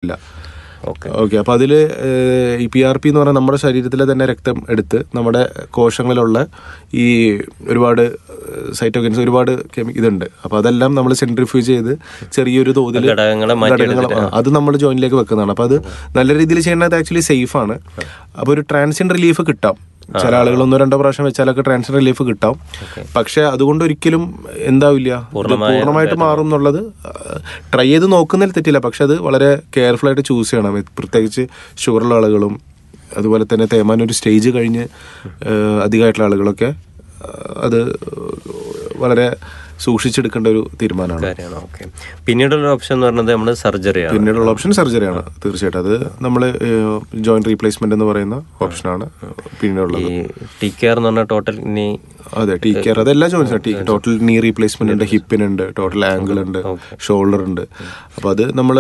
ഇല്ല okay okay അപ്പോൾ അതിൽ ഈ പി ആർ പി എന്ന് പറഞ്ഞാൽ നമ്മുടെ ശരീരത്തിലെ തന്നെ രക്തം എടുത്ത് നമ്മുടെ കോശങ്ങളിലുള്ള ഈ ഒരുപാട് സൈറ്റോകൻസ് ഒരുപാട് കെമി ഇതുണ്ട് അപ്പോൾ അതെല്ലാം നമ്മൾ സെൻട്രിഫ്യൂജ് ചെയ്ത് ചെറിയൊരു തോതിൽ ഘടകങ്ങളെ മാറ്റി ഘടകങ്ങൾ ആ, അത് നമ്മൾ ജോയിനിലേക്ക് വെക്കുന്നതാണ് അപ്പോൾ അത് നല്ല രീതിയിൽ ചെയ്യുന്നത് ആക്ച്വലി സേഫ് ആണ് അപ്പോൾ ഒരു ട്രാൻസിൻ റിലീഫ് കിട്ടാം ചില ആളുകൾ ഒന്നോ രണ്ടോ പ്രാവശ്യം വെച്ചാലൊക്കെ ട്രാൻസിൻ റിലീഫ് കിട്ടാം പക്ഷെ അതുകൊണ്ട് ഒരിക്കലും എന്താവില്ല ഇത് പൂർണ്ണമായിട്ട് മാറും എന്നുള്ളത് ട്രൈ ചെയ്ത് നോക്കുന്നതിൽ തെറ്റില്ല പക്ഷെ അത് വളരെ കെയർഫുൾ ആയിട്ട് ചൂസ് ചെയ്യണം ഇത് പ്രത്യേകിച്ച് ഷുഗറുള്ള ആളുകളും അതുപോലെ തന്നെ തേമാൻ ഒരു സ്റ്റേജ് കഴിഞ്ഞ് ഏഹ്, അധികമായിട്ടുള്ള ആളുകളൊക്കെ ഏഹ്, അത് വളരെ സൂക്ഷിച്ചെടുക്കേണ്ട ഒരു തീരുമാനമാണ് കാര്യമാണ് ഓക്കെ പിന്നീടുള്ള ഓപ്ഷൻ എന്ന് പറയുന്നത് നമ്മൾ സർജറിയാണ് പിന്നീടുള്ള ഓപ്ഷൻ സർജറിയാണ് തീർച്ചയായിട്ടും അത് നമ്മൾ ജോയിന്റ് റീപ്ലേസ്മെന്റ് എന്ന് പറയുന്ന ഓപ്ഷനാണ് പിന്നീടുള്ളത് ഈ ടി കെയർ എന്ന് പറഞ്ഞ ടോട്ടൽ ഇനി അതെ ടി കെയർ അതെല്ലാ ജോയിൻസ് ടി ടോട്ടൽ നീ റീപ്ലേസ്മെന്റ് ഉണ്ട് ഹിപ്പിനുണ്ട് ടോട്ടൽ ആംഗിൾ ഉണ്ട് ഷോൾഡർ ഉണ്ട് അപ്പോൾ അത് നമ്മൾ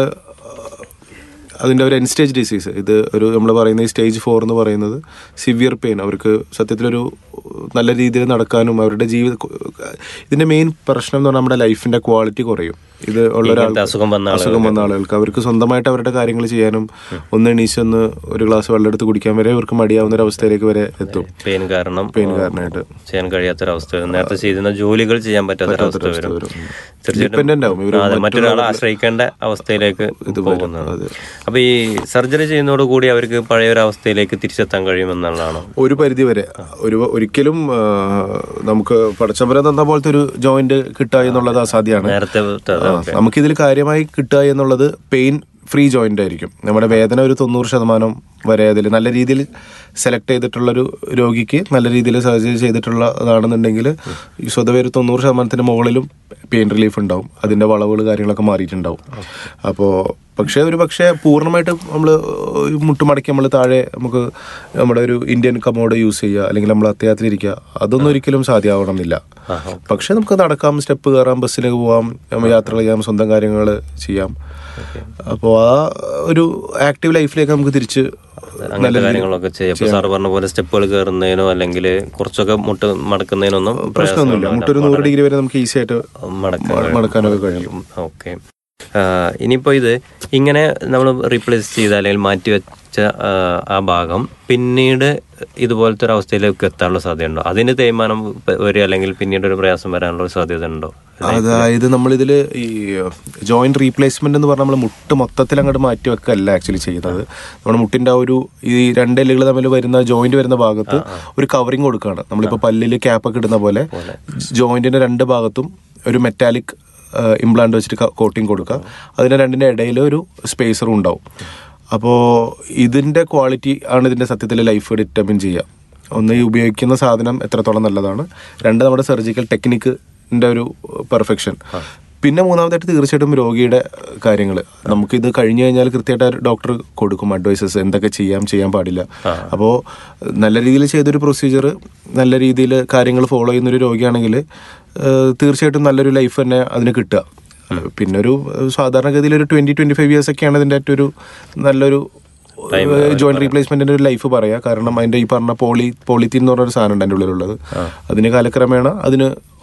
അതിൻ്റെ ഒരു എൻ സ്റ്റേജ് ഡിസീസ് ഇത് ഒരു നമ്മൾ പറയുന്ന ഈ സ്റ്റേജ് ഫോർ എന്ന് പറയുന്നത് സിവിയർ പെയിൻ അവർക്ക് സത്യത്തിലൊരു നല്ല രീതിയിൽ നടക്കാനും അവരുടെ ജീവിത ഇതിന്റെ മെയിൻ പ്രശ്നം എന്ന് പറഞ്ഞാൽ നമ്മുടെ ലൈഫിന്റെ ക്വാളിറ്റി കുറയും ഇത് ഉള്ള ഒരാൾ ഇങ്ങനത്തെ അസുഖം വന്ന അസുഖം വന്ന ആളുകൾക്ക് അവർക്ക് സ്വന്തമായിട്ട് അവരുടെ കാര്യങ്ങൾ ചെയ്യാനും ഒന്ന് എണീച്ചൊന്ന് ഒരു ഗ്ലാസ് വെള്ളം എടുത്ത് കുടിക്കാൻ വരെ അവർക്ക് മടിയാവുന്ന ഒരു അവസ്ഥയിലേക്ക് വരെ എത്തും പെയിൻ കാരണം പെയിൻ കാരണമായിട്ട് ചെയ്യാൻ കഴിയാത്തൊരവസ്ഥ വരും നേരത്തെ ചെയ്തിരുന്ന ജോലികൾ ചെയ്യാൻ പറ്റാത്തൊരവസ്ഥ വരും Dependent ആവും. ഇവര് അതെ മറ്റൊരാളെ ആശ്രയിക്കേണ്ട അവസ്ഥയിലേക്ക് പോകുന്നത് അപ്പൊ ഈ സർജറി ചെയ്യുന്നതോടുകൂടി അവർക്ക് പഴയ ഒരു അവസ്ഥയിലേക്ക് തിരിച്ചെത്താൻ കഴിയുമെന്നുള്ളതാണോ ഒരു പരിധി വരെ ഒരു ഒരിക്കലും ആ, നമുക്ക് പടച്ചമ്പരം തന്ന പോലത്തെ ഒരു ജോയിന്റ് കിട്ടുക എന്നുള്ളത് അസാധ്യമാണ് നേരത്തെ ആ, നമുക്കിതിൽ കാര്യമായി കിട്ടുക എന്നുള്ളത് പെയിൻ ഫ്രീ ജോയിന്റ് ആയിരിക്കും നമ്മുടെ വേദന ഒരു തൊണ്ണൂറ് ശതമാനം വരെ അതിൽ നല്ല രീതിയിൽ സെലക്ട് ചെയ്തിട്ടുള്ളൊരു രോഗിക്ക് നല്ല രീതിയിൽ സർജറി ചെയ്തിട്ടുള്ളതാണെന്നുണ്ടെങ്കിൽ ഈ സ്വതവേ ഒരു തൊണ്ണൂറ് ശതമാനത്തിന് മുകളിലും പെയിൻ റിലീഫ് ഉണ്ടാവും അതിന്റെ വളവുകൾ കാര്യങ്ങളൊക്കെ മാറിയിട്ടുണ്ടാവും അപ്പോൾ പക്ഷേ ഒരു പക്ഷേ പൂർണ്ണമായിട്ട് നമ്മൾ മുട്ടുമടക്കി നമ്മൾ താഴെ നമുക്ക് നമ്മുടെ ഒരു ഇന്ത്യൻ കമോഡ് യൂസ് ചെയ്യുക അല്ലെങ്കിൽ നമ്മൾ അത്യാത്തിലിരിക്കുക അതൊന്നും ഒരിക്കലും സാധ്യമാവണമെന്നില്ല പക്ഷെ നമുക്ക് നടക്കാം സ്റ്റെപ്പ് കയറാം ബസ്സിലേക്ക് പോവാം നമ്മൾ യാത്ര ചെയ്യാം സ്വന്തം കാര്യങ്ങൾ ചെയ്യാം അപ്പോൾ ആ ഒരു ആക്റ്റീവ് ലൈഫിലേക്ക് നമുക്ക് തിരിച്ച് അങ്ങനത്തെ കാര്യങ്ങളൊക്കെ ചെയ്യാം ഇപ്പൊ സാറ് പറഞ്ഞ പോലെ സ്റ്റെപ്പുകൾ കയറുന്നതിനോ അല്ലെങ്കിൽ കുറച്ചൊക്കെ മുട്ട് മടക്കുന്നതിനൊന്നും പ്രശ്നമൊന്നുമില്ല മുട്ടൊരു നൂറ് ഡിഗ്രി വരെ നമുക്ക് ഈസി ആയിട്ട് മടക്കാൻ മടക്കാനൊക്കെ കഴിയും ഓക്കെ ഇനിയിപ്പോൾ ഇത് ഇങ്ങനെ നമ്മൾ റീപ്ലേസ് ചെയ്ത അല്ലെങ്കിൽ മാറ്റി വെച്ച ആ, ആ ഭാഗം പിന്നീട് ഇതുപോലത്തെ ഒരു അവസ്ഥയിലേക്ക് എത്താനുള്ള സാധ്യതയുണ്ടോ അതിന് തേയ്മാനം വരിക അല്ലെങ്കിൽ പിന്നീട് ഒരു പ്രയാസം വരാനുള്ള ഒരു സാധ്യത ഉണ്ടോ അതായത് നമ്മളിതിൽ ഈ ജോയിന്റ് റീപ്ലേസ്മെന്റ് എന്ന് പറഞ്ഞാൽ നമ്മൾ മുട്ട് മൊത്തത്തിൽ അങ്ങോട്ട് മാറ്റി വെക്കല്ല ആക്ച്വലി ചെയ്യുന്നത് നമ്മുടെ മുട്ടിന്റെ ആ ഒരു ഈ രണ്ട് എല്ലുകൾ തമ്മിൽ വരുന്ന ജോയിന്റ് വരുന്ന ഭാഗത്ത് ഒരു കവറിങ് കൊടുക്കുകയാണ് നമ്മളിപ്പോൾ പല്ലിൽ ക്യാപ്പൊക്കെ ഇടുന്ന പോലെ ജോയിന്റിന്റെ രണ്ട് ഭാഗത്തും ഒരു മെറ്റാലിക് ഇംപ്ലാന്റ് വെച്ചിട്ട് കോട്ടിങ് കൊടുക്കുക അതിന്റെ രണ്ടിന്റെ ഇടയിൽ ഒരു സ്പേസറും ഉണ്ടാവും അപ്പോൾ ഇതിന്റെ ക്വാളിറ്റി ആണ് ഇതിന്റെ സത്യത്തിൽ ലൈഫ് ഡിറ്റർമിൻ ചെയ്യുക ഒന്ന് ഈ ഉപയോഗിക്കുന്ന സാധനം എത്രത്തോളം നല്ലതാണ് രണ്ട് നമ്മുടെ സർജിക്കൽ ടെക്നിക്കിന്റെ ഒരു പെർഫെക്ഷൻ പിന്നെ മൂന്നാമതായിട്ട് തീർച്ചയായിട്ടും രോഗിയുടെ കാര്യങ്ങൾ നമുക്കിത് കഴിഞ്ഞു കഴിഞ്ഞാൽ കൃത്യമായിട്ട് ഡോക്ടർ കൊടുക്കും അഡ്വൈസസ് എന്തൊക്കെ ചെയ്യാം ചെയ്യാൻ പാടില്ല അപ്പോൾ നല്ല രീതിയിൽ ചെയ്തൊരു പ്രൊസീജിയർ നല്ല രീതിയിൽ കാര്യങ്ങൾ ഫോളോ ചെയ്യുന്ന ഒരു രോഗിയാണെങ്കിൽ ഏഹ്, തീർച്ചയായിട്ടും നല്ലൊരു ലൈഫ് തന്നെ അതിന് കിട്ടുക പിന്നെ ഒരു ഏഹ്, സാധാരണഗതിയിൽ ഒരു ട്വന്റി ട്വന്റി ഫൈവ് ഇയേഴ്സ് ഒക്കെയാണ് ഇതിന്റെ ഏറ്റവും ഒരു നല്ലൊരു ജോയിന്റ് റീപ്ലേസ്മെന്റിന്റെ ഒരു ലൈഫ് പറയാ കാരണം അതിന്റെ ഈ പറഞ്ഞ പോളി പോളിത്തീൻ എന്ന് പറഞ്ഞൊരു സാധനം ഉണ്ട് അതിന്റെ ഉള്ളിലുള്ളത് അതിന് കാലക്രമേണ അതിന്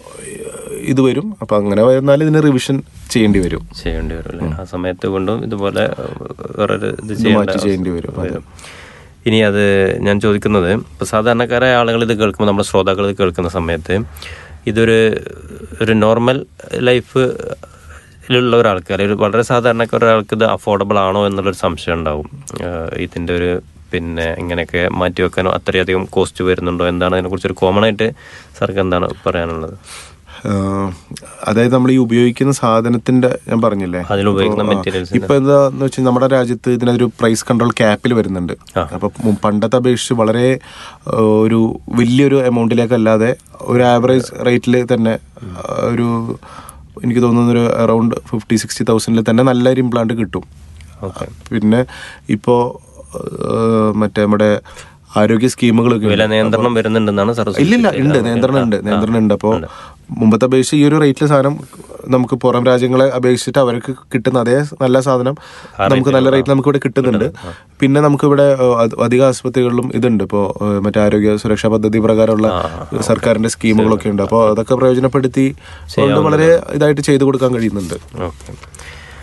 ഇത് വരും അപ്പൊ അങ്ങനെ വന്നാൽ ഇതിന് റിവിഷൻ ചെയ്യേണ്ടി വരും ചെയ്യേണ്ടി വരും അല്ലേ ആ സമയത്ത് കൊണ്ടും ഇതുപോലെ വേറൊരു ഇത് ചെയ്യേണ്ട മാറ്റി ചെയ്യേണ്ടി വരും അതെ. വരും ഇനി അത് ഞാൻ ചോദിക്കുന്നത് ഇപ്പോൾ സാധാരണക്കാരായ ആളുകൾ ഇത് കേൾക്കുമ്പോൾ നമ്മുടെ ശ്രോതാക്കൾ ഇത് കേൾക്കുന്ന സമയത്ത് ഇതൊരു ഒരു നോർമൽ ലൈഫ് ലുള്ള ഒരാൾക്ക് അല്ലെങ്കിൽ വളരെ സാധാരണക്കാര ഒരാൾക്ക് ഇത് അഫോർഡബിൾ ആണോ എന്നുള്ളൊരു സംശയം ഉണ്ടാവും ആഹ് ഇതിൻ്റെ ഒരു പിന്നെ ഇങ്ങനെയൊക്കെ മാറ്റി വെക്കാനോ അത്രയധികം കോസ്റ്റ് വരുന്നുണ്ടോ എന്താണ് അതിനെക്കുറിച്ച് ഒരു കോമൺ ആയിട്ട് സാർക്ക് എന്താണ് പറയാനുള്ളത് ആഹ് അതായത് നമ്മൾ ഈ ഉപയോഗിക്കുന്ന സാധനത്തിന്റെ ഞാൻ പറഞ്ഞില്ലേ അതിൽ ഉപയോഗിക്കുന്ന ഇപ്പൊ, ആ, മെറ്റീരിയൽസ് ഇപ്പൊ എന്താന്ന് വെച്ചാൽ നമ്മുടെ രാജ്യത്ത് ഇതിനൊരു പ്രൈസ് കൺട്രോൾ ക്യാപ്പിൽ വരുന്നുണ്ട് അപ്പൊ മു- പണ്ടത്തെ അപേക്ഷിച്ച് വളരെ ആ, ഒരു വലിയൊരു എമൗണ്ടിലേക്കല്ലാതെ ഒരു ആവറേജ് റേറ്റിൽ തന്നെ ആ, ഒരു എനിക്ക് തോന്നുന്ന ഒരു അറൗണ്ട് ഫിഫ്റ്റി സിക്സ്റ്റി തൗസൻഡിൽ തന്നെ നല്ലൊരു ഇംപ്ലാന്റ് കിട്ടും പിന്നെ ഇപ്പോ ആ, മറ്റേ നമ്മുടെ ആരോഗ്യ സ്കീമുകളൊക്കെ വില നിയന്ത്രണം വരുന്നുണ്ടെന്നാണ് സാർ ഇല്ലില്ല ഉണ്ട് നിയന്ത്രണം ഉണ്ട് നിയന്ത്രണം ഉണ്ട് അപ്പോൾ മുമ്പത്തെ അപേക്ഷിച്ച് ഈ ഒരു റേറ്റിൽ സാധനം നമുക്ക് പുറം രാജ്യങ്ങളെ അപേക്ഷിച്ചിട്ട് അവർക്ക് കിട്ടുന്ന അതേ നല്ല സാധനം നമുക്ക് നല്ല റേറ്റിൽ നമുക്ക് ഇവിടെ കിട്ടുന്നുണ്ട് പിന്നെ നമുക്ക് ഇവിടെ അധിക ആശുപത്രികളിലും ഇതുണ്ട് ഇപ്പോൾ മറ്റേ ആരോഗ്യ സുരക്ഷാ പദ്ധതി പ്രകാരമുള്ള സർക്കാരിന്റെ സ്കീമുകളൊക്കെ ഉണ്ട് അപ്പോൾ അതൊക്കെ പ്രയോജനപ്പെടുത്തി കൊണ്ട് വളരെ ഇതായിട്ട് ചെയ്തു കൊടുക്കാൻ കഴിയുന്നുണ്ട് ഓക്കെ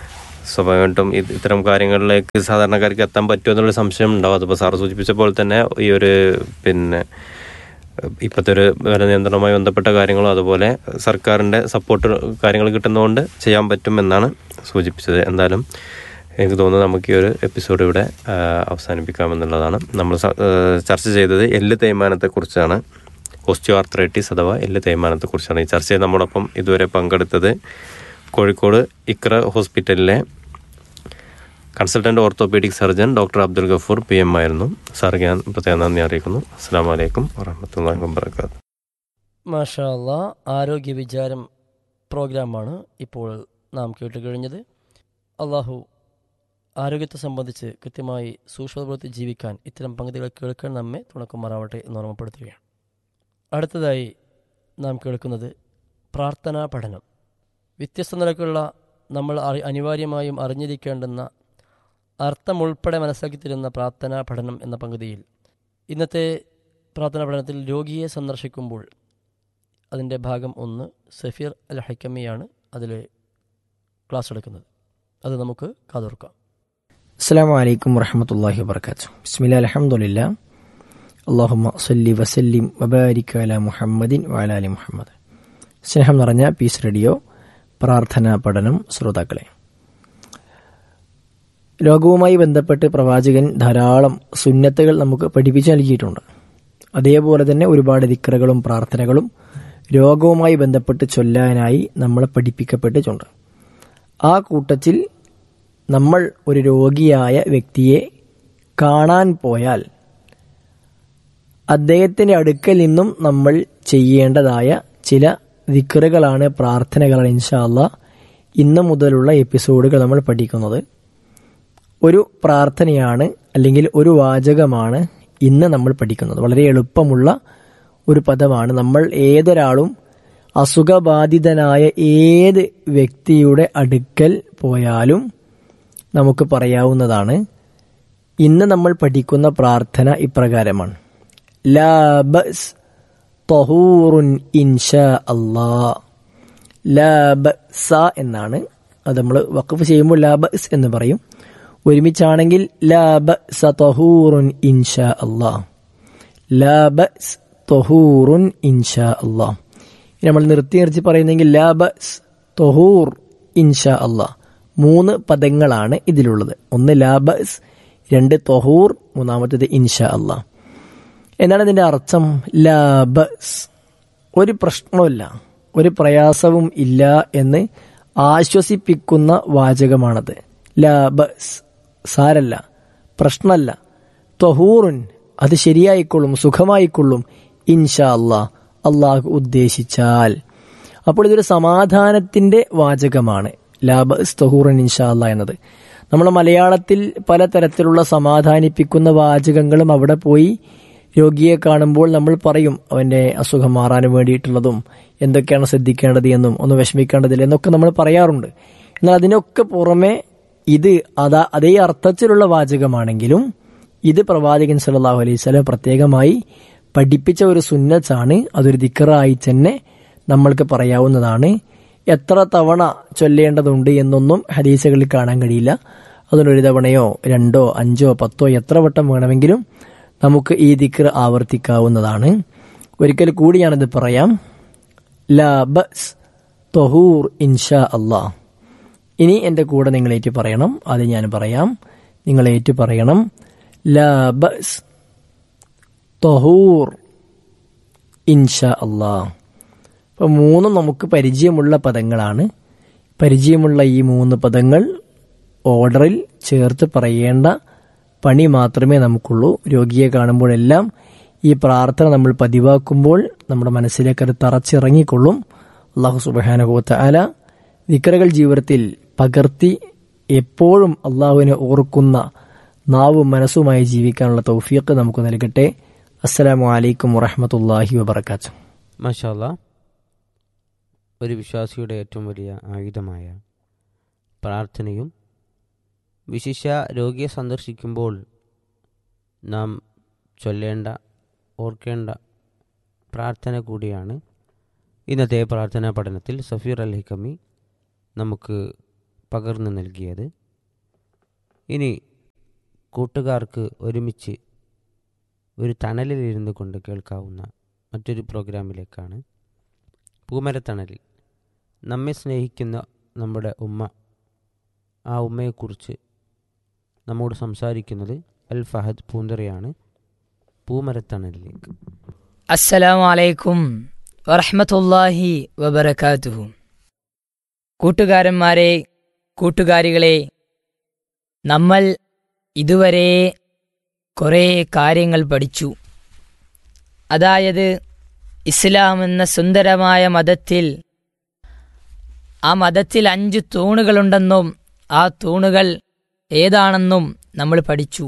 സ്വാഭാവികമായിട്ടും ഇത് ഇത്തരം കാര്യങ്ങളിലേക്ക് സാധാരണക്കാർക്ക് എത്താൻ പറ്റുമോ എന്നുള്ള സംശയം ഉണ്ടാവും അതിപ്പോൾ സാർ സൂചിപ്പിച്ച പോലെ തന്നെ ഈ ഒരു പിന്നെ ഇപ്പോഴത്തെ ഒരു വില നിയന്ത്രണവുമായി ബന്ധപ്പെട്ട കാര്യങ്ങളും അതുപോലെ സർക്കാരിൻ്റെ സപ്പോർട്ട് കാര്യങ്ങൾ കിട്ടുന്നതുകൊണ്ട് ചെയ്യാൻ പറ്റും എന്നാണ് സൂചിപ്പിച്ചത് എന്തായാലും എനിക്ക് തോന്നുന്നു നമുക്ക് ഈ ഒരു എപ്പിസോഡ് ഇവിടെ ആ, അവസാനിപ്പിക്കാമെന്നുള്ളതാണ് നമ്മൾ സ- ആ, ചർച്ച ചെയ്തത് എല്ല് തേയ്മാനത്തെക്കുറിച്ചാണ് ഓസ്റ്റിയോ ആർത്രൈറ്റിസ് അഥവാ എല്ല് തേയ്മാനത്തെക്കുറിച്ചാണ് ഈ ചർച്ചയിൽ നമ്മോടൊപ്പം ഇതുവരെ പങ്കെടുത്തത് കോഴിക്കോട് ഇക്ര ഹോസ്പിറ്റലിലെ consultant orthopaedic surgeon doctor Abdul Gafoor P M ആയിരുന്നു സാർക്ക് ഞാൻ പ്രത്യേകം നന്ദി അറിയിക്കുന്നു അസ്സാം വലൈക്കും വറഹമത്തല്ലാ വാബർക്കാത്തു മാഷാ അല്ലാ ആരോഗ്യ വിചാരം പ്രോഗ്രാമാണ് ഇപ്പോൾ നാം കേട്ട് കഴിഞ്ഞത് അള്ളാഹു ആരോഗ്യത്തെ സംബന്ധിച്ച് കൃത്യമായി സൂക്ഷ്മതപ്പെടുത്തി ജീവിക്കാൻ ഇത്തരം പങ്കുതികൾ കേൾക്കാൻ നമ്മെ തുണക്കുമാറാവട്ടെ എന്ന് ഓർമ്മപ്പെടുത്തുകയാണ് അടുത്തതായി നാം കേൾക്കുന്നത് പ്രാർത്ഥനാ പഠനം വ്യത്യസ്ത നിലക്കുള്ള നമ്മൾ അറി അനിവാര്യമായും അറിഞ്ഞിരിക്കേണ്ടുന്ന അർത്ഥമുൾപ്പെടെ മനസ്സിലാക്കി തരുന്ന പ്രാർത്ഥനാ പഠനം എന്ന പങ്കുതിയിൽ ഇന്നത്തെ പ്രാർത്ഥനാ പഠനത്തിൽ രോഗിയെ സന്ദർശിക്കുമ്പോൾ അതിൻ്റെ ഭാഗം ഒന്ന് സഫീർ അൽ ഹൈക്കമ്മിയാണ് അതിൽ ക്ലാസ് എടുക്കുന്നത് അത് നമുക്ക് കാതോർക്കാം അസ്സാം വലൈക്കും വറഹമത്തല്ലാഹി വബർക്കാത്തു ബിസ്മില്ല അലഹമുല്ല അള്ളാഹുമ്മ സല്ലി വസല്ലിം വബാരിക് അല മുഹമ്മദിൻ വാല അലി മുഹമ്മദ് സ്നേഹം നിറഞ്ഞ പീസ് റേഡിയോ പ്രാർത്ഥനാ പഠനം ശ്രോതാക്കളെ ലോകവുമായി ബന്ധപ്പെട്ട് പ്രവാചകൻ ധാരാളം സുന്നത്തുകൾ നമുക്ക് പഠിപ്പിച്ചു നൽകിയിട്ടുണ്ട് അതേപോലെ തന്നെ ഒരുപാട് ദിക്കറുകളും പ്രാർത്ഥനകളും രോഗവുമായി ബന്ധപ്പെട്ട് ചൊല്ലാനായി നമ്മളെ പഠിപ്പിക്കപ്പെട്ടിട്ടുണ്ട് ആ കൂട്ടത്തിൽ നമ്മൾ ഒരു രോഗിയായ വ്യക്തിയെ കാണാൻ പോയാൽ അദ്ദേഹത്തിന്റെ അടുക്കൽ നിന്നും നമ്മൾ ചെയ്യേണ്ടതായ ചില വിക്റുകളാണ് പ്രാർത്ഥനകളാണ് ഇൻഷാല്ല ഇന്ന് മുതലുള്ള എപ്പിസോഡുകൾ നമ്മൾ പഠിക്കുന്നത് ഒരു പ്രാർത്ഥനയാണ് അല്ലെങ്കിൽ ഒരു വാചകമാണ് ഇന്ന് നമ്മൾ പഠിക്കുന്നത് വളരെ എളുപ്പമുള്ള ഒരു പദമാണ് നമ്മൾ ഏതൊരാളും അസുഖബാധിതനായ ഏത് വ്യക്തിയുടെ അടുക്കൽ പോയാലും നമുക്ക് പറയാവുന്നതാണ് ഇന്ന് നമ്മൾ പഠിക്കുന്ന പ്രാർത്ഥന ഇപ്രകാരമാണ് ലാ ബസ് തഹൂറുൻ ഇൻഷാ അല്ലാ ലാ ബസ എന്നാണ് അത് നമ്മൾ വഖഫ് ചെയ്യുമ്പോൾ ലാ ബസ് എന്ന് പറയും ഒരുമിച്ചാണെങ്കിൽ ലാ ബസ തഹൂറുൻ ഇൻഷാ അല്ലാ ലാ ബസ് തഹൂറുൻ ഇൻഷാ അല്ലാ ഇനി നമ്മൾ നിർത്തി നിർത്തി പറയുന്നെങ്കിൽ ലാ ബസ് തൊഹൂർ ഇൻഷാ അല്ലാ മൂന്ന് പദങ്ങളാണ് ഇതിലുള്ളത് ഒന്ന് ലാബസ് രണ്ട് തൊഹൂർ മൂന്നാമത്തേത് ഇൻഷാ അല്ലാ എന്താണ് ഇതിന്റെ അർത്ഥം ലാബസ് ഒരു പ്രശ്നമില്ല ഒരു പ്രയാസവും ഇല്ല എന്ന് ആശ്വസിപ്പിക്കുന്ന വാചകമാണത് ലാബസ് സാരല്ല പ്രശ്നമല്ല തൊഹൂറുൻ അത് ശരിയായിക്കൊള്ളും സുഖമായിക്കൊള്ളും ഇൻഷാ അല്ലാ അള്ളാഹു ഉദ്ദേശിച്ചാൽ അപ്പോൾ ഇതൊരു സമാധാനത്തിന്റെ വാചകമാണ് ലാബസ് തൊഹൂറൻ ഇൻഷാ അല്ലാ എന്നത് നമ്മൾ മലയാളത്തിൽ പലതരത്തിലുള്ള സമാധാനിപ്പിക്കുന്ന വാചകങ്ങളും അവിടെ പോയി രോഗിയെ കാണുമ്പോൾ നമ്മൾ പറയും അവന്റെ അസുഖം മാറാൻ വേണ്ടിയിട്ടുള്ളതും എന്തൊക്കെയാണ് ശ്രദ്ധിക്കേണ്ടത് എന്നും ഒന്ന് വിഷമിക്കേണ്ടതില്ല എന്നൊക്കെ നമ്മൾ പറയാറുണ്ട് എന്നാൽ അതിനൊക്കെ പുറമെ ഇത് അതാ അതേ അർത്ഥത്തിലുള്ള വാചകമാണെങ്കിലും ഇത് പ്രവാചകൻ സല്ലല്ലാഹു അലൈഹി സ്വലം പ്രത്യേകമായി പഠിപ്പിച്ച ഒരു സുന്നത്താണ് അതൊരു ദിക്കറായി തന്നെ നമ്മൾക്ക് പറയാവുന്നതാണ് എത്ര തവണ ചൊല്ലേണ്ടതുണ്ട് എന്നൊന്നും ഹദീസുകളിൽ കാണാൻ കഴിയില്ല അതിനൊരു തവണയോ രണ്ടോ അഞ്ചോ പത്തോ എത്ര വട്ടം വേണമെങ്കിലും നമുക്ക് ഈ ദിക്കർ ആവർത്തിക്കാവുന്നതാണ് ഒരിക്കൽ കൂടി ഞാനത് പറയാം ലാ ബസ് തൊഹൂർ ഇൻഷാ അല്ലാ ഇനി എൻ്റെ കൂടെ നിങ്ങൾ ഏറ്റു പറയണം അത് ഞാൻ പറയാം നിങ്ങൾ ഏറ്റു പറയണം ലാ ബസ് തൊഹൂർ ഇൻഷാ അല്ലാ അപ്പോൾ മൂന്നും നമുക്ക് പരിചയമുള്ള പദങ്ങളാണ് പരിചയമുള്ള ഈ മൂന്ന് പദങ്ങൾ ഓർഡറിൽ ചേർത്ത് പറയേണ്ട പണി മാത്രമേ നമുക്കുള്ളൂ രോഗിയെ കാണുമ്പോഴെല്ലാം ഈ പ്രാർത്ഥന നമ്മൾ പതിവാക്കുമ്പോൾ നമ്മുടെ മനസ്സിലേക്ക് അത് തറച്ചിറങ്ങിക്കൊള്ളും അള്ളാഹു സുബാനുഭവത്ത അല വിക്രകൾ ജീവിതത്തിൽ പകർത്തി എപ്പോഴും അള്ളാഹുവിനെ ഓർക്കുന്ന നാവും മനസ്സുമായി ജീവിക്കാനുള്ള തൗഫീഖ് നമുക്ക് നൽകട്ടെ അസ്സലാമു അലൈക്കും വറഹമത്തല്ലാഹി വബർക്കാത്തു മാഷാല്ല ഒരു വിശ്വാസിയുടെ ഏറ്റവും വലിയ ആയുധമായ പ്രാർത്ഥനയും വിശിഷ്യ രോഗിയെ സന്ദർശിക്കുമ്പോൾ നാം ചൊല്ലേണ്ട ഓർക്കേണ്ട പ്രാർത്ഥന കൂടിയാണ് ഇന്നത്തെ പ്രാർത്ഥനാ പഠനത്തിൽ സഫീർ അൽ ഹിക്കമി നമുക്ക് പകർന്നു നൽകിയത് ഇനി കൂട്ടുകാർക്ക് ഒരുമിച്ച് ഒരു തണലിലിരുന്നു കൊണ്ട് കേൾക്കാവുന്ന മറ്റൊരു പ്രോഗ്രാമിലേക്കാണ് പൂമരത്തണലിൽ നമ്മെ സ്നേഹിക്കുന്ന നമ്മുടെ ഉമ്മ ആ ഉമ്മയെക്കുറിച്ച് നമ്മോട് സംസാരിക്കുന്നത് അൽ ഫഹദ് പൂന്തറയാണ് പൂമരത്തണലിലേക്ക് അസ്സലാമു അലൈക്കും വറഹ്മത്തുള്ളാഹി വബറകാതുഹു കൂട്ടുകാരന്മാരെ കൂട്ടുകാരികളെ നമ്മൾ ഇതുവരെ കുറേ കാര്യങ്ങൾ പഠിച്ചു അതായത് ഇസ്ലാം എന്ന സുന്ദരമായ മതത്തിൽ ആ മതത്തിൽ അഞ്ച് തൂണുകളുണ്ടെന്നും ആ തൂണുകൾ ഏതാണെന്നും നമ്മൾ പഠിച്ചു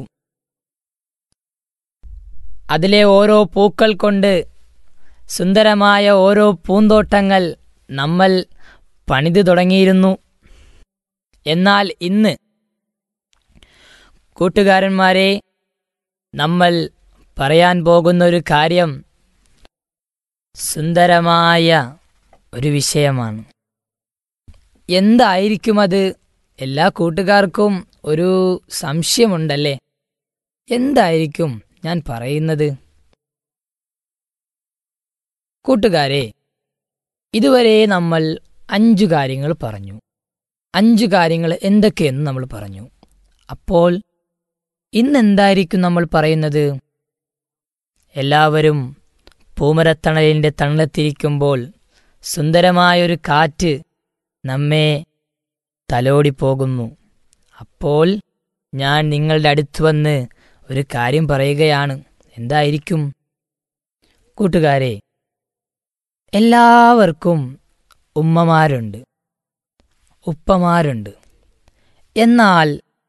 അതിലെ ഓരോ പൂക്കൾ കൊണ്ട് സുന്ദരമായ ഓരോ പൂന്തോട്ടങ്ങൾ നമ്മൾ പണിതു തുടങ്ങിയിരുന്നു എന്നാൽ ഇന്ന് കൂട്ടുകാരന്മാരെ നമ്മൾ പറയാൻ പോകുന്ന ഒരു കാര്യം സുന്ദരമായ ഒരു വിഷയമാണ് എന്തായിരിക്കും അത് എല്ലാ കൂട്ടുകാർക്കും ഒരു സംശയമുണ്ടല്ലേ എന്തായിരിക്കും ഞാൻ പറയുന്നത് കൂട്ടുകാരെ ഇതുവരെ നമ്മൾ അഞ്ചു കാര്യങ്ങൾ പറഞ്ഞു അഞ്ചു കാര്യങ്ങൾ എന്തൊക്കെയെന്ന് നമ്മൾ പറഞ്ഞു അപ്പോൾ ഇന്നെന്തായിരിക്കും നമ്മൾ പറയുന്നത് എല്ലാവരും പൂമരത്തണലിൻ്റെ തണലത്തിരിക്കുമ്പോൾ സുന്ദരമായൊരു കാറ്റ് നമ്മെ തലോടിപ്പോകുന്നു അപ്പോൾ ഞാൻ നിങ്ങളുടെ അടുത്ത് വന്ന് ഒരു കാര്യം പറയുകയാണ് എന്തായിരിക്കും കൂട്ടുകാരെ എല്ലാവർക്കും ഉമ്മമാരുണ്ട് ഉപ്പമാരുണ്ട് എന്നാൽ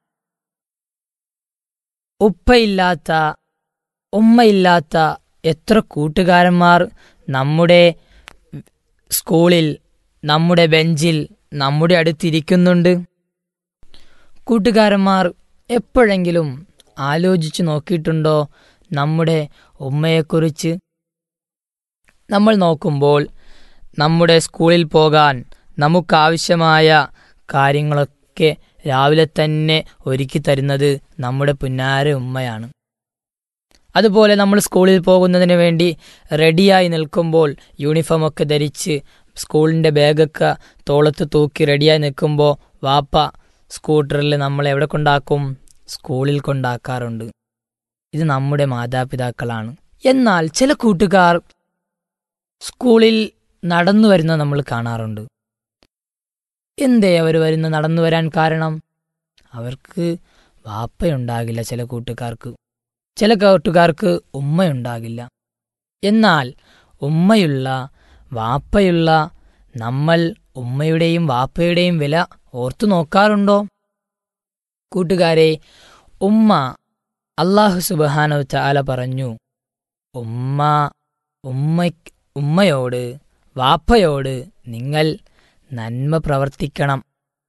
ഉപ്പയില്ലാത്ത ഉമ്മയില്ലാത്ത എത്ര കൂട്ടുകാരന്മാർ നമ്മുടെ സ്കൂളിൽ നമ്മുടെ ബെഞ്ചിൽ നമ്മുടെ അടുത്തിരിക്കുന്നുണ്ട് കൂട്ടുകാരന്മാർ എപ്പോഴെങ്കിലും ആലോചിച്ചു നോക്കിയിട്ടുണ്ടോ നമ്മുടെ ഉമ്മയെക്കുറിച്ച് നമ്മൾ നോക്കുമ്പോൾ നമ്മുടെ സ്കൂളിൽ പോകാൻ നമുക്കാവശ്യമായ കാര്യങ്ങളൊക്കെ രാവിലെ തന്നെ ഒരുക്കി തരുന്നത് നമ്മുടെ പുന്നാര ഉമ്മയാണ് അതുപോലെ നമ്മൾ സ്കൂളിൽ പോകുന്നതിന് വേണ്ടി റെഡിയായി നിൽക്കുമ്പോൾ യൂണിഫോമൊക്കെ ധരിച്ച് സ്കൂളിൻ്റെ ബാഗൊക്കെ തോളത്ത് തൂക്കി റെഡിയായി നിൽക്കുമ്പോൾ വാപ്പ സ്കൂട്ടറിൽ നമ്മൾ എവിടെ കൊണ്ടാക്കും സ്കൂളിൽ കൊണ്ടാക്കാറുണ്ട് ഇത് നമ്മുടെ മാതാപിതാക്കളാണ് എന്നാൽ ചില കൂട്ടുകാർ സ്കൂളിൽ നടന്നു വരുന്നത് നമ്മൾ കാണാറുണ്ട് എന്തേ അവർ വരുന്ന നടന്നു വരാൻ കാരണം അവർക്ക് വാപ്പയുണ്ടാകില്ല ചില കൂട്ടുകാർക്ക് ചില കൂട്ടുകാർക്ക് ഉമ്മയുണ്ടാകില്ല എന്നാൽ ഉമ്മയുള്ള വാപ്പയുള്ള നമ്മൾ ഉമ്മയുടെയും വാപ്പയുടെയും വില ഓർത്തു നോക്കാറുണ്ടോ കൂട്ടുകാരെ ഉമ്മ അള്ളാഹു സുബാനോ ചാല പറഞ്ഞു ഉമ്മ ഉമ്മ ഉമ്മയോട് വാപ്പയോട് നിങ്ങൾ നന്മ പ്രവർത്തിക്കണം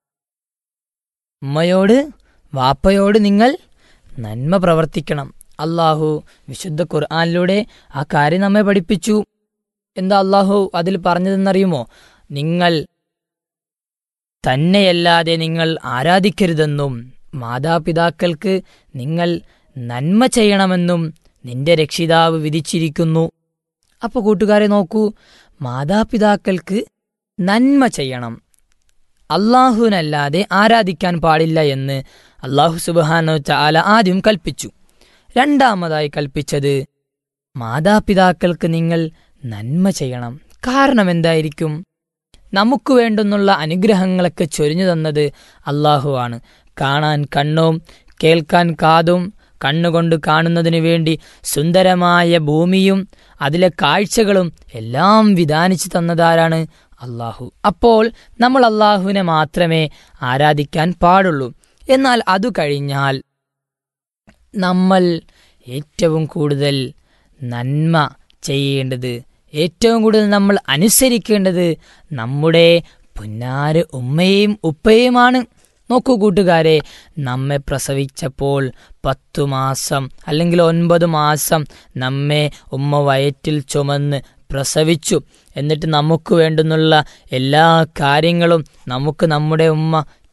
ഉമ്മയോട് വാപ്പയോട് നിങ്ങൾ നന്മ പ്രവർത്തിക്കണം അള്ളാഹു വിശുദ്ധ ഖുർആാനിലൂടെ ആ കാര്യം നമ്മെ പഠിപ്പിച്ചു എന്താ അള്ളാഹു അതിൽ പറഞ്ഞതെന്നറിയുമോ നിങ്ങൾ തന്നെയല്ലാതെ നിങ്ങൾ ആരാധിക്കരുതെന്നും മാതാപിതാക്കൾക്ക് നിങ്ങൾ നന്മ ചെയ്യണമെന്നും നിന്റെ രക്ഷിതാവ് വിധിച്ചിരിക്കുന്നു അപ്പോൾ കൂട്ടുകാരെ നോക്കൂ മാതാപിതാക്കൾക്ക് നന്മ ചെയ്യണം അള്ളാഹുവിനല്ലാതെ ആരാധിക്കാൻ പാടില്ല എന്ന് അള്ളാഹു സുബാനോ ചാല ആദ്യം കൽപ്പിച്ചു രണ്ടാമതായി കൽപ്പിച്ചത് മാതാപിതാക്കൾക്ക് നിങ്ങൾ നന്മ ചെയ്യണം കാരണം എന്തായിരിക്കും നമുക്ക് വേണ്ടുന്നുള്ള അനുഗ്രഹങ്ങളൊക്കെ ചൊരിഞ്ഞു തന്നത് അള്ളാഹുവാണ് കാണാൻ കണ്ണും കേൾക്കാൻ കാതും കണ്ണുകൊണ്ട് കാണുന്നതിനു വേണ്ടി സുന്ദരമായ ഭൂമിയും അതിലെ കാഴ്ചകളും എല്ലാം വിധാനിച്ചു തന്നതാരാണ് അള്ളാഹു അപ്പോൾ നമ്മൾ അള്ളാഹുവിനെ മാത്രമേ ആരാധിക്കാൻ പാടുള്ളൂ എന്നാൽ അതു കഴിഞ്ഞാൽ നമ്മൾ ഏറ്റവും കൂടുതൽ നന്മ ചെയ്യേണ്ടത് ഏറ്റവും കൂടുതൽ നമ്മൾ അനുസരിക്കേണ്ടത് നമ്മുടെ പുന്നാര് ഉമ്മയും ഉപ്പയുമാണ് നോക്കൂ കൂട്ടുകാരെ നമ്മെ പ്രസവിച്ചപ്പോൾ പത്തു മാസം അല്ലെങ്കിൽ ഒൻപത് മാസം നമ്മെ ഉമ്മ വയറ്റിൽ ചുമന്ന് പ്രസവിച്ചു എന്നിട്ട് നമുക്ക് വേണ്ടുന്നുള്ള എല്ലാ കാര്യങ്ങളും നമുക്ക് നമ്മുടെ ഉമ്മ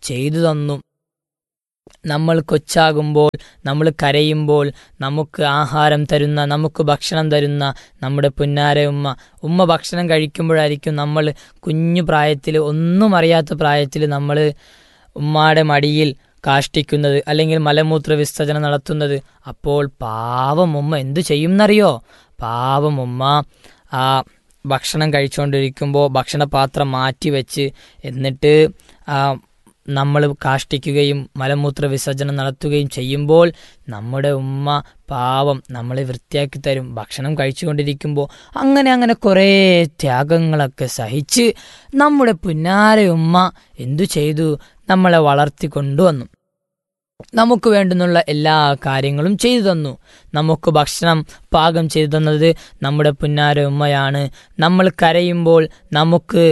ചെയ്തു തന്നു നമ്മൾ കൊച്ചാകുമ്പോൾ നമ്മൾ കരയുമ്പോൾ നമുക്ക് ആഹാരം തരുന്ന നമുക്ക് ഭക്ഷണം തരുന്ന നമ്മുടെ പുന്നാര ഉമ്മ ഉമ്മ ഭക്ഷണം കഴിക്കുമ്പോഴായിരിക്കും നമ്മൾ കുഞ്ഞു പ്രായത്തിൽ ഒന്നും അറിയാത്ത പ്രായത്തിൽ നമ്മൾ ഉമ്മയുടെ മടിയിൽ കാഷ്ടിക്കുന്നത് അല്ലെങ്കിൽ മലമൂത്ര വിസർജനം നടത്തുന്നത് അപ്പോൾ പാവം ഉമ്മ എന്തു ചെയ്യുമെന്നറിയോ പാവം ഉമ്മ ആ ഭക്ഷണം കഴിച്ചുകൊണ്ടിരിക്കുമ്പോൾ ഭക്ഷണപാത്രം മാറ്റി വെച്ച് എന്നിട്ട് ആ നമ്മൾ കാഷ്ടിക്കുകയും മലമൂത്ര വിസർജനം നടത്തുകയും ചെയ്യുമ്പോൾ നമ്മുടെ ഉമ്മ പാവം നമ്മളെ വൃത്തിയാക്കി തരും ഭക്ഷണം കഴിച്ചുകൊണ്ടിരിക്കുമ്പോൾ അങ്ങനെ അങ്ങനെ കുറേ ത്യാഗങ്ങളൊക്കെ സഹിച്ച് നമ്മുടെ പുന്നാര ഉമ്മ എന്തു ചെയ്തു നമ്മളെ വളർത്തി കൊണ്ടുവന്നു നമുക്ക് വേണ്ടുന്നുള്ള എല്ലാ കാര്യങ്ങളും ചെയ്തു തന്നു നമുക്ക് ഭക്ഷണം പാകം ചെയ്തു തന്നത് നമ്മുടെ പുന്നാര ഉമ്മയാണ് നമ്മൾ കരയുമ്പോൾ നമുക്ക്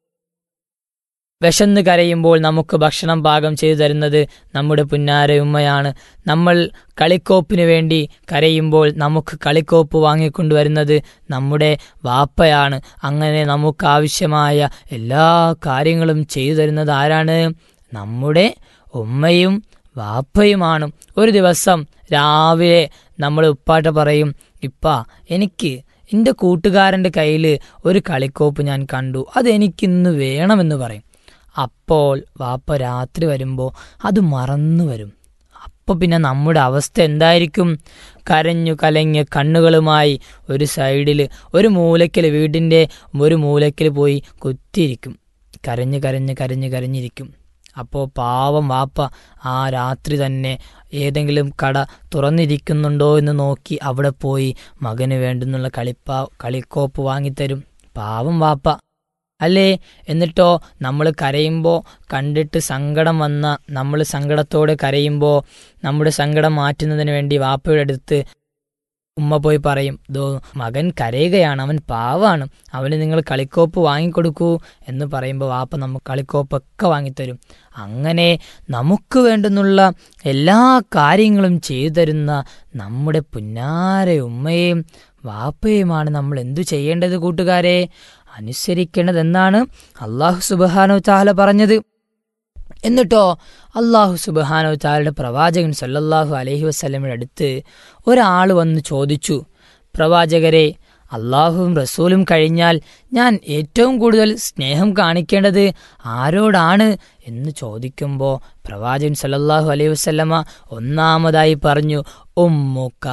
വിശന്ന് കരയുമ്പോൾ നമുക്ക് ഭക്ഷണം പാകം ചെയ്തു തരുന്നത് നമ്മുടെ പുന്നാര ഉമ്മയാണ് നമ്മൾ കളിക്കോപ്പിന് വേണ്ടി കരയുമ്പോൾ നമുക്ക് കളിക്കോപ്പ് വാങ്ങിക്കൊണ്ടുവരുന്നത് നമ്മുടെ വാപ്പയാണ് അങ്ങനെ നമുക്ക് ആവശ്യമായ എല്ലാ കാര്യങ്ങളും ചെയ്തു തരുന്നത് ആരാണ് നമ്മുടെ ഉമ്മയും വാപ്പയുമാണ് ഒരു ദിവസം രാവിലെ നമ്മൾ ഉപ്പാട്ട പറയും ഇപ്പ എനിക്ക് എൻ്റെ കൂട്ടുകാരൻ്റെ കയ്യിൽ ഒരു കളിക്കോപ്പ് ഞാൻ കണ്ടു അതെനിക്കിന്ന് വേണമെന്ന് പറയും അപ്പോൾ വാപ്പ രാത്രി വരുമ്പോൾ അത് മറന്നു വരും അപ്പോൾ പിന്നെ നമ്മുടെ അവസ്ഥ എന്തായിരിക്കും കരഞ്ഞു കലഞ്ഞ് കണ്ണുകളുമായി ഒരു സൈഡിൽ ഒരു മൂലയ്ക്കൽ വീടിൻ്റെ ഒരു മൂലയ്ക്കൽ പോയി കുത്തിയിരിക്കും കരഞ്ഞ് കരഞ്ഞ് കരഞ്ഞ് കരഞ്ഞിരിക്കും അപ്പോൾ പാവം വാപ്പ ആ രാത്രി തന്നെ ഏതെങ്കിലും കട തുറന്നിരിക്കുന്നുണ്ടോ എന്ന് നോക്കി അവിടെ പോയി മകന് വേണ്ടുന്നുള്ള കളിപ്പാ കളിക്കോപ്പ് വാങ്ങിത്തരും പാവം വാപ്പ അല്ലേ എന്നിട്ടോ നമ്മൾ കരയുമ്പോൾ കണ്ടിട്ട് സങ്കടം വന്ന നമ്മൾ സങ്കടത്തോടെ കരയുമ്പോൾ നമ്മുടെ സങ്കടം മാറ്റുന്നതിന് വേണ്ടി വാപ്പയുടെ അടുത്ത് ഉമ്മ പോയി പറയും ദോ മകൻ കരയുകയാണ് അവൻ പാവാണ് അവന് നിങ്ങൾ കളിക്കോപ്പ് വാങ്ങിക്കൊടുക്കൂ എന്ന് പറയുമ്പോൾ വാപ്പ നമുക്ക് കളിക്കോപ്പൊക്കെ വാങ്ങിത്തരും അങ്ങനെ നമുക്ക് വേണ്ടുന്നുള്ള എല്ലാ കാര്യങ്ങളും ചെയ്തു തരുന്ന നമ്മുടെ പുന്നാര ഉമ്മയും വാപ്പയുമാണ് നമ്മൾ എന്തു ചെയ്യേണ്ടത് കൂട്ടുകാരെ അനുസരിക്കേണ്ടതെന്നാണ് അള്ളാഹു സുബാനോ ചാല പറഞ്ഞത് എന്നിട്ടോ അള്ളാഹു സുബാനോ ചാലയുടെ പ്രവാചകൻ സല്ലല്ലാഹു അലഹി വസ്ലമിയുടെ അടുത്ത് ഒരാൾ വന്ന് ചോദിച്ചു പ്രവാചകരെ അള്ളാഹുവും റസൂലും കഴിഞ്ഞാൽ ഞാൻ ഏറ്റവും കൂടുതൽ സ്നേഹം കാണിക്കേണ്ടത് ആരോടാണ് എന്ന് ചോദിക്കുമ്പോൾ പ്രവാചകൻ സല്ലല്ലാഹു അലൈഹി വസ്ലമ ഒന്നാമതായി പറഞ്ഞു ഉമ്മുക്ക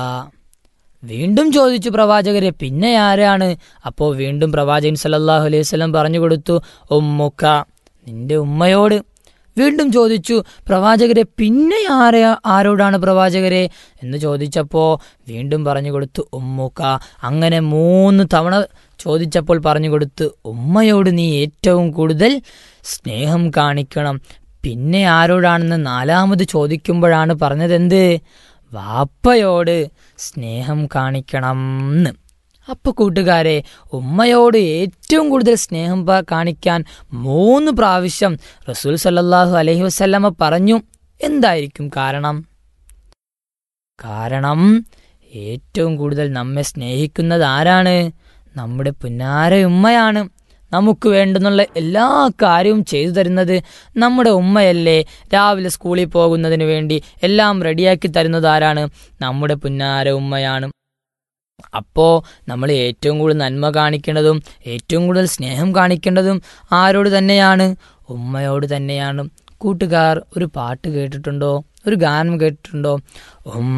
വീണ്ടും ചോദിച്ചു പ്രവാചകരെ പിന്നെ ആരാണ് അപ്പോൾ വീണ്ടും പ്രവാചകൻ സല്ലല്ലാഹു അലൈഹി വസല്ലം പറഞ്ഞു കൊടുത്തു ഉമ്മുക്ക നിന്റെ ഉമ്മയോട് വീണ്ടും ചോദിച്ചു പ്രവാചകരെ പിന്നെ ആരെ ആരോടാണ് പ്രവാചകരെ എന്ന് ചോദിച്ചപ്പോൾ വീണ്ടും പറഞ്ഞു കൊടുത്തു ഉമ്മുക്ക അങ്ങനെ മൂന്ന് തവണ ചോദിച്ചപ്പോൾ പറഞ്ഞു കൊടുത്തു ഉമ്മയോട് നീ ഏറ്റവും കൂടുതൽ സ്നേഹം കാണിക്കണം പിന്നെ ആരോടാണെന്ന് നാലാമത് ചോദിക്കുമ്പോഴാണ് പറഞ്ഞതെന്ത് വാപ്പയോട് സ്നേഹം കാണിക്കണം എന്ന് അപ്പൊ കൂട്ടുകാരെ ഉമ്മയോട് ഏറ്റവും കൂടുതൽ സ്നേഹം പ- കാണിക്കാൻ മൂന്ന് പ്രാവശ്യം റസൂൽ സല്ലല്ലാഹു അലൈഹി വസല്ലമ പറഞ്ഞു എന്തായിരിക്കും കാരണം കാരണം ഏറ്റവും കൂടുതൽ നമ്മെ സ്നേഹിക്കുന്നത് ആരാണ് നമ്മുടെ പുന്നാര ഉമ്മയാണ് നമുക്ക് വേണ്ടുന്നുള്ള എല്ലാ കാര്യവും ചെയ്തു തരുന്നത് നമ്മുടെ ഉമ്മയല്ലേ രാവിലെ സ്കൂളിൽ പോകുന്നതിന് വേണ്ടി എല്ലാം റെഡിയാക്കി തരുന്നത് ആരാണ് നമ്മുടെ പുന്നാര ഉമ്മയാണ് അപ്പോൾ നമ്മൾ ഏറ്റവും കൂടുതൽ നന്മ കാണിക്കേണ്ടതും ഏറ്റവും കൂടുതൽ സ്നേഹം കാണിക്കേണ്ടതും ആരോട് തന്നെയാണ് ഉമ്മയോട് തന്നെയാണ് കൂട്ടുകാർ ഒരു പാട്ട് കേട്ടിട്ടുണ്ടോ ഒരു ഗാനം കേട്ടിട്ടുണ്ടോ ഉമ്മ